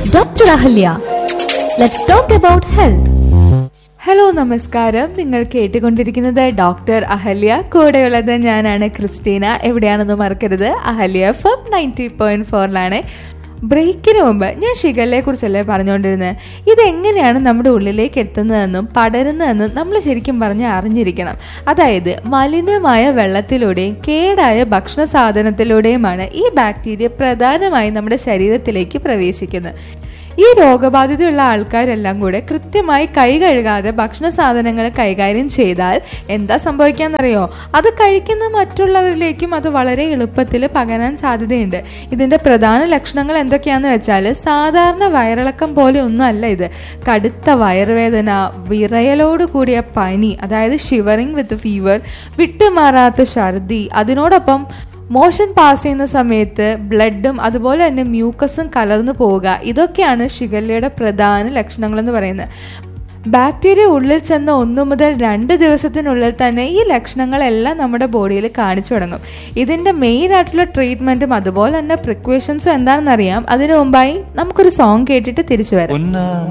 Dr. Ahalya. Let's talk about health. Hello നമസ്കാരം നിങ്ങൾ കേട്ടുകൊണ്ടിരിക്കുന്നത് ഡോക്ടർ അഹല്യ കൂടെയുള്ളത് ഞാനാണ് ക്രിസ്റ്റീന എവിടെയാണെന്ന് മറക്കരുത് Ahalya F M ninety point ഫോറിലാണ് ബ്രേക്കിന് മുമ്പ് ഞാൻ ഷിഗല്ലയെ കുറിച്ചല്ലേ പറഞ്ഞുകൊണ്ടിരുന്നത് ഇതെങ്ങനെയാണ് നമ്മുടെ ഉള്ളിലേക്ക് എത്തുന്നതെന്നും പടരുന്നതെന്നും നമ്മൾ ശരിക്കും പറഞ്ഞ് അറിഞ്ഞിരിക്കണം അതായത് മലിനമായ വെള്ളത്തിലൂടെയും കേടായ ഭക്ഷണ സാധനത്തിലൂടെയുമാണ് ഈ ബാക്ടീരിയ പ്രധാനമായും നമ്മുടെ ശരീരത്തിലേക്ക് പ്രവേശിക്കുന്നത് ഈ രോഗബാധിതയുള്ള ആൾക്കാരെല്ലാം കൂടെ കൃത്യമായി കൈ കഴുകാതെ ഭക്ഷണ സാധനങ്ങൾ കൈകാര്യം ചെയ്താൽ എന്താ സംഭവിക്കാന്നറിയോ അത് കഴിക്കുന്ന മറ്റുള്ളവരിലേക്കും അത് വളരെ എളുപ്പത്തിൽ പകരാൻ സാധ്യതയുണ്ട് ഇതിന്റെ പ്രധാന ലക്ഷണങ്ങൾ എന്തൊക്കെയാന്ന് വെച്ചാൽ സാധാരണ വയറിളക്കം പോലെ ഒന്നും അല്ല ഇത് കടുത്ത വയറുവേദന വിറയലോട് കൂടിയ പനി അതായത് ഷിവറിങ് വിത്ത് ഫീവർ വിട്ടുമാറാത്ത ഛർദി അതിനോടൊപ്പം മോഷൻ പാസ് ചെയ്യുന്ന സമയത്ത് ബ്ലഡും അതുപോലെ തന്നെ മ്യൂക്കസും കലർന്നു പോവുക ഇതൊക്കെയാണ് ഷിഗല്ലയുടെ പ്രധാന ലക്ഷണങ്ങൾ എന്ന് പറയുന്നത് ബാക്ടീരിയ ഉള്ളിൽ ചെന്ന ഒന്നു മുതൽ രണ്ട് ദിവസത്തിനുള്ളിൽ തന്നെ ഈ ലക്ഷണങ്ങളെല്ലാം നമ്മുടെ ബോഡിയിൽ കാണിച്ചു തുടങ്ങും ഇതിന്റെ മെയിൻ ആയിട്ടുള്ള ട്രീറ്റ്മെന്റും അതുപോലെ തന്നെ പ്രിക്വേഷൻസും എന്താണെന്നറിയാം അതിനു മുമ്പായി നമുക്കൊരു സോങ് കേട്ടിട്ട് തിരിച്ചു വരാം പൊന്നാം